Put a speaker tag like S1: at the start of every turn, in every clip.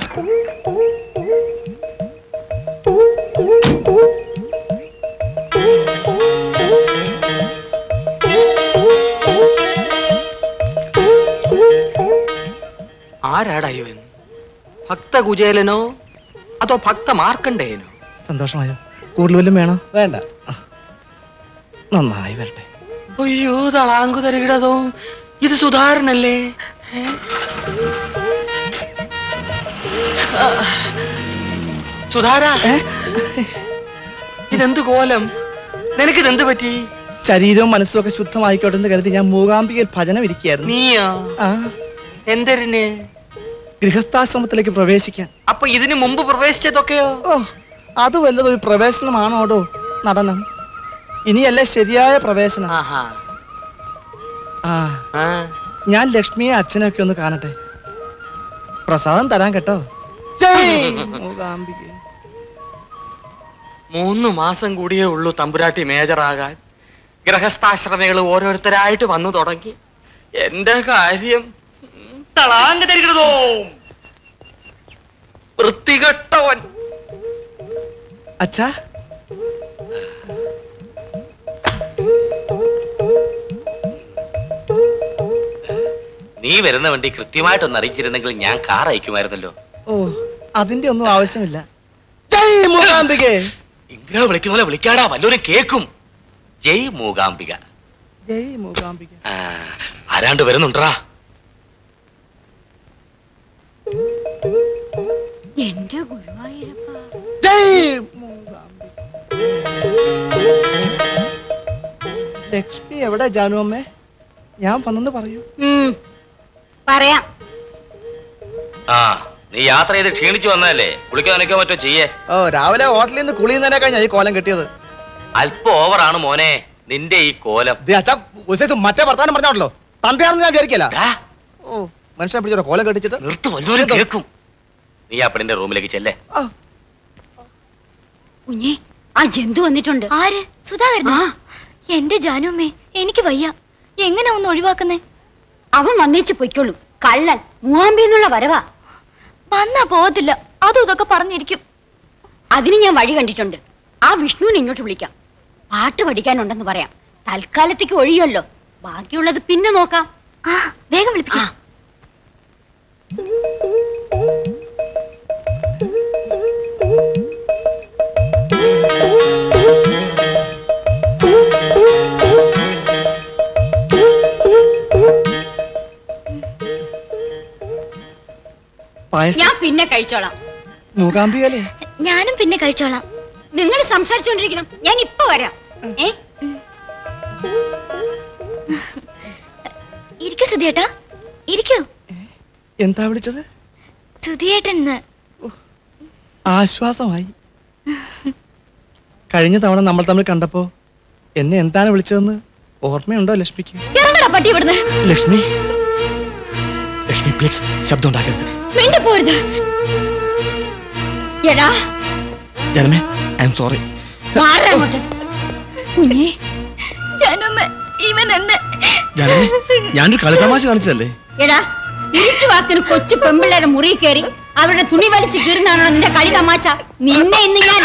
S1: ആരാടാ ഇവൻ ഭക്തകുചേലനോ അതോ ഭക്ത മാർക്കണ്ടേയനോ
S2: സന്തോഷമായോ കൂടുതൽ വല്ലതും വേണോ വേണ്ട നന്നായി വരട്ടെ
S1: അയ്യോ തളാങ്കു തരികിടതോ ഇത് സുധാരനല്ലേ ഏ? ആ. സുധാര ഇതെന്ത് കോലം നിനക്കിതെന്ത് പറ്റി
S2: ശരീരവും മനസ്സും ഒക്കെ ശുദ്ധമായിക്കോട്ടെ എന്ന് കരുതി ഞാൻ മൂകാംബികയിൽ ഭജനം ഇരിക്കുകയായിരുന്നു
S1: നീയോ
S2: ആ
S1: എന്തരിന്
S2: ഗൃഹസ്ഥാശ്രമത്തിലേക്ക് പ്രവേശിക്കാൻ
S1: അപ്പൊ ഇതിനു മുമ്പ് പ്രവേശിച്ചതൊക്കെയോ
S2: ഓ അത് വല്ലതും ഒരു പ്രവേശനമാണോടോ നടനം ഇനിയല്ലേ ശരിയായ പ്രവേശനം
S1: ആഹാ
S2: ആ
S1: ആ
S2: ഞാൻ ലക്ഷ്മിയെ അച്ഛനൊക്കെ ഒന്ന് കാണട്ടെ പ്രസാദം തരാൻ കേട്ടോ ജയ് മൂകാംബികെ
S1: മൂന്ന് മാസം കൂടിയേ ഉള്ളൂ തമ്പുരാട്ടി മേജറാകാൻ ഗ്രഹസ്ഥാശ്രമികൾ ഓരോരുത്തരായിട്ട് വന്നു തുടങ്ങി എന്റെ കാര്യം ഉം, തളാങ്ക് തരികടതോ വൃത്തികെട്ടവൻ
S2: അച്ഛാ
S3: നീ വരുന്ന വണ്ടി കൃത്യമായിട്ടൊന്ന് അറിയിച്ചിരുന്നെങ്കിൽ ഞാൻ കാർ അയക്കുമായിരുന്നല്ലോ
S2: ഓ അതിന്റെ ഒന്നും ആവശ്യമില്ല ജയ് മൂകാംബികെ
S3: ഇങ്ങനെ വിളിക്കുന്ന പോലെ വിളിക്കാടാ വല്ലവരും കേക്കും ജയ് മൂകാംബിക
S2: ജയ് മൂകാംബിക
S3: ആ, ആരാണ്ട് വരുന്നുണ്ടറാ
S4: എന്റെ ഗുരുവായൂരപ്പ
S2: ജയ് മൂകാംബിക ലക്ഷ്മി എവിടെ ജാനു അമ്മേ ഞാൻ വന്നെന്ന് പറയൂ
S4: പറയാം
S3: ആ നീ യാത്ര ചെയ്ത് ക്ഷീണിച്ചു വന്നതല്ലേ കുളിക്കാൻ നനയ്ക്കോ മറ്റോ ചെയ്യേ
S2: ഓ രാവിലെ ഹോട്ടലിൽ നിന്ന് കുളിയുന്നതിനെ കഴിഞ്ഞാ ഈ കോലം കിട്ടിയത്
S3: അല്പം ഓവറാണ് മോനെ നിന്റെ ഈ കോലം
S2: ദേ അച്ഛാ ഒരു സൈസ് മറ്റേ വർത്താനം പറഞ്ഞോളല്ലോ തന്തയാണെന്ന് ഞാൻ വിചാരിക്കല
S3: ദാ,
S2: ഓ മനുഷ്യനെ പിടിച്ചോ കോലം കെട്ടിച്ചിട്ട്
S3: നിർത്ത് വല്ലവരും കേക്കും നീ ആ പെണ്ണിന്റെ റൂമിലേക്ക് ചെല്ലേ
S2: ആ,
S4: കുഞ്ഞെ ആ ജന്തു വന്നിട്ടുണ്ട്
S5: ആര് സുധാകരൻ എന്റെ ജാനുമ്മേ എനിക്ക് വയ്യ എങ്ങനെ ഒന്ന് ഒഴിവാക്കുന്നേ
S4: അവൻ വന്നേച്ച് പൊയ്ക്കോളും കള്ളൻ മൂവാമ്പി എന്നുള്ള വരവാ
S5: വന്നാ പോകത്തില്ല അതും ഇതൊക്കെ പറഞ്ഞിരിക്കും
S4: അതിന് ഞാൻ വഴി കണ്ടിട്ടുണ്ട് ആ വിഷ്ണുവിനെ ഇങ്ങോട്ട് വിളിക്കാം പാട്ട് പഠിക്കാനുണ്ടെന്ന് പറയാം തൽക്കാലത്തേക്ക് ഒഴിയല്ലോ ബാക്കിയുള്ളത് പിന്നെ നോക്കാം
S5: ആ വേഗം വിളിപ്പിക്കാം
S2: പായസം
S4: ഞാൻ പിന്നെ കഴിച്ചോളാം
S2: മൂകാംബികല്ലേ
S5: ഞാനും പിന്നെ കഴിച്ചോളാം
S4: നിങ്ങൾ സംസാരിച്ചുകൊണ്ടിരിക്കണം ഞാൻ ഇപ്പൊ വരാം ഏ
S5: ഇരിക്കൂ സുധിയേട്ടാ ഇരിക്കൂ
S2: എന്താ വിളിച്ചത്
S5: സുധിയേട്ടൻ
S2: ആശ്വാസമായി കഴിഞ്ഞ തവണ നമ്മൾ തമ്മിൽ കണ്ടപ്പോ എന്നെ എന്താണ് വിളിച്ചതെന്ന് ഓർമ്മയുണ്ടോ ലക്ഷ്മിക്ക്
S5: ഇറങ്ങടാ പട്ടി ഇവിടുന്ന്
S2: ലക്ഷ്മി ലക്ഷ്മി പ്ലീസ് ശബ്ദം ഉണ്ടാക്കരുത്
S5: മിണ്ടു പോരുത്
S4: എടാ
S2: ജനമേ ഐ എം സോറി
S4: മാറാ അങ്ങോട്ട് കുഞ്ഞേ
S5: ജാനുമ്മ ഇവൻ എന്നെ
S2: ജനമേ ഞാനൊരു കളിതമാശ കാണിച്ചതല്ലേ
S4: എടാ ഇരുട്ട് വാക്കിന് കൊച്ചു പെമ്പിള്ളേരെ മുറി കയറി അവരുടെ തുണി വലിച്ച് കീറുന്നാണോ നിന്റെ കളി തമാശ നിന്നെ ഇന്ന് ഞാൻ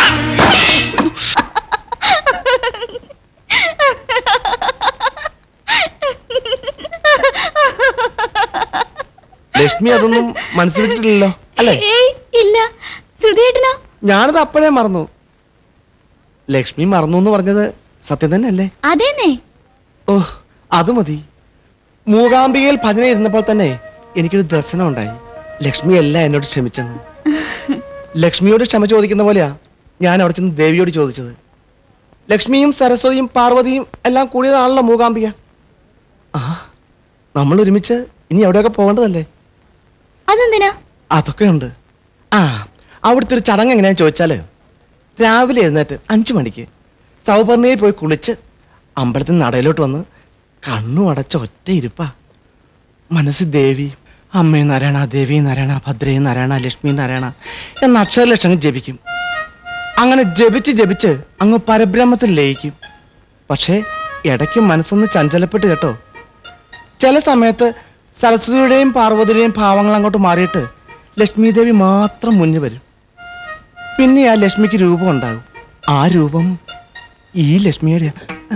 S2: ലക്ഷ്മി അതൊന്നും മനസ്സിലിട്ടില്ലല്ലോ അല്ലേ
S5: ഏയ് ഇല്ല സുധിയേട്ടനോ
S2: ഞാനത് അപ്പോഴേ മറന്നു ലക്ഷ്മി മറന്നു എന്ന് പറഞ്ഞത് സത്യം തന്നെ അല്ലേ
S5: അതേന്നെ
S2: ഓ അത് മതി മൂകാംബികയിൽ ഭജന ഇരുന്നപ്പോൾ തന്നെ എനിക്കൊരു ദർശനം ഉണ്ടായി ലക്ഷ്മി എല്ലാം എന്നോട് ക്ഷമിച്ചെന്ന് ലക്ഷ്മിയോട് ക്ഷമ ചോദിക്കുന്ന പോലെയാ ഞാൻ അവിടെ ചെന്ന് ദേവിയോട് ചോദിച്ചത് ലക്ഷ്മിയും സരസ്വതിയും പാർവതിയും എല്ലാം കൂടിയതാണല്ലോ മൂകാംബിക ആ നമ്മൾ ഒരുമിച്ച് ഇനി എവിടെയൊക്കെ പോകേണ്ടതല്ലേ
S5: അതെന്തിനാ
S2: അതൊക്കെ ഉണ്ട് ആ അവിടുത്തെ ഒരു ചടങ്ങ് എങ്ങനെയാന്ന് ചോദിച്ചാല് രാവിലെ എഴുന്നേറ്റ് അഞ്ചു മണിക്ക് സൗപർണയിൽ പോയി കുളിച്ച് അമ്പലത്തിൽ നടയിലോട്ട് വന്ന് കണ്ണു അടച്ച ഒറ്റ ഇരിപ്പാ മനസ്സിൽ ദേവി അമ്മേ നാരായണ ദേവി നാരായണ ഭദ്രേ നാരായണ ലക്ഷ്മി നാരായണ എന്ന അക്ഷരലക്ഷങ്ങൾ ജപിക്കും അങ്ങനെ ജപിച്ച് ജപിച്ച് അങ്ങ് പരബ്രഹ്മത്തിൽ ലയിക്കും പക്ഷേ ഇടയ്ക്ക് മനസ്സൊന്ന് ചഞ്ചലപ്പെട്ട് കേട്ടോ ചില സമയത്ത് സരസ്വതിയുടെയും പാർവതിയുടെയും ഭാവങ്ങൾ അങ്ങോട്ട് മാറിയിട്ട് ലക്ഷ്മി ദേവി മാത്രം മുന്നിൽ വരും പിന്നെ ആ ലക്ഷ്മിക്ക് രൂപം ഉണ്ടാകും ആ രൂപം ഈ ലക്ഷ്മിയുടെ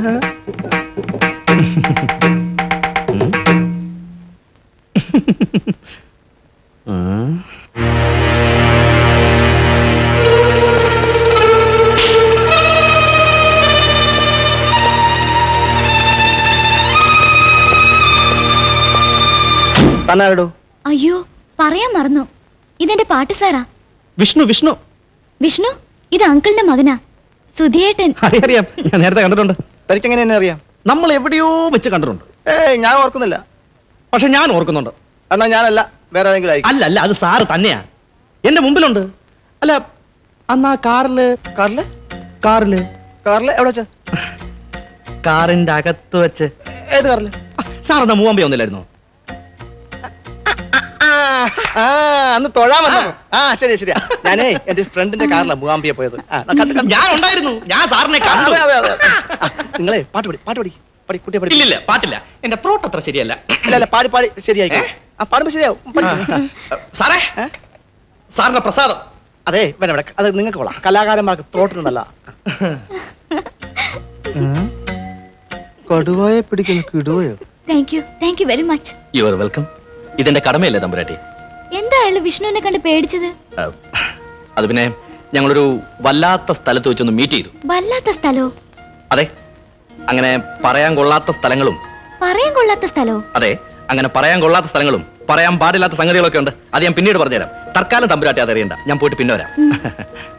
S2: തന്നാരടോ
S5: അയ്യോ പറയാൻ മറന്നു ഇതെന്റെ പാട്ട് സാറാ
S2: വിഷ്ണു വിഷ്ണു
S5: വിഷ്ണു ഇത് അങ്കിളിന്റെ മകനാ സുധിയേട്ടൻ
S2: അറിയാം ഞാൻ നേരത്തെ കണ്ടിട്ടുണ്ട് തനിക്ക് എങ്ങനെ എന്നെ അറിയാം നമ്മൾ എവിടെയോ വെച്ച് കണ്ടിട്ടുണ്ട് ഏയ് ഞാൻ ഓർക്കുന്നില്ല പക്ഷെ ഞാൻ ഓർക്കുന്നുണ്ട് എന്നാ ഞാനല്ല വേറെ ഏതെങ്കിലും അല്ല അല്ല അത് സാറ് തന്നെയാ എന്റെ മുമ്പിലുണ്ട് അല്ല അന്ന് ആ കാറില് കാറില് കാറില് കാറില് എവിടെ വെച്ച് കാറിന്റെ അകത്ത് വെച്ച് ഏത് കാറില് സാർ എന്നാ മൂവാൻ ഒന്നില്ലായിരുന്നോ ആ അന്ന് തൊഴാൻ വന്നു ആ ശരി ശരി ഞാനേ എന്റെ ഫ്രണ്ടിന്റെ കാറിലാ മൂവാമ്പിയെ പോയത് ഞാൻ ഉണ്ടായിരുന്നു ഞാൻ സാറിനെ കണ്ടു നിങ്ങളെ പാട്ട് പാടി പാട്ട് പാടി പാടി കുട്ടിയെ പാടി
S1: ഇല്ലില്ല പാട്ടില്ല എന്റെ ത്രോട്ട് അത്ര ശരിയല്ല
S2: ഇല്ല ഇല്ല പാടി പാടി ശരിയായി ആ പാടുമ്പോ ശരിയാവും പാടി.
S1: സാറേ
S2: ഏ?
S1: സാറിന്റെ പ്രസാദം
S2: അതെ വേണ്ട വേണ്ട അത് നിങ്ങൾക്ക് കൊള്ളാം കലാകാരന്മാർക്ക് തോട്ടുന്നതല്ല കടുവായെ പിടിക്കുന്ന കിടുവയോ
S5: thank you thank you very much
S3: you are welcome ഇതെന്റെ കടമയല്ലേ തമ്പുരാട്ടി
S5: എന്താ അയാള് വിഷ്ണുവിനെ കണ്ട് പേടിച്ചത്
S3: ആ, അത് പിന്നെ ഞങ്ങളൊരു വല്ലാത്ത സ്ഥലത്ത് വെച്ചൊന്ന് മീറ്റ് ചെയ്തു
S5: വല്ലാത്ത സ്ഥലോ
S3: അതെ അങ്ങനെ പറയാൻ കൊള്ളാത്ത സ്ഥലങ്ങളും
S5: പറയാൻ കൊള്ളാത്ത സ്ഥലോ
S3: അതെ അങ്ങനെ പറയാൻ കൊള്ളാത്ത സ്ഥലങ്ങളും പറയാൻ പാടില്ലാത്ത സംഗതികളൊക്കെ ഉണ്ട് അത് ഞാൻ പിന്നീട് പറഞ്ഞുതരാം തൽക്കാലം തമ്പുരാട്ടി അതറിയണ്ട ഞാൻ പോയിട്ട് പിന്നെ വരാം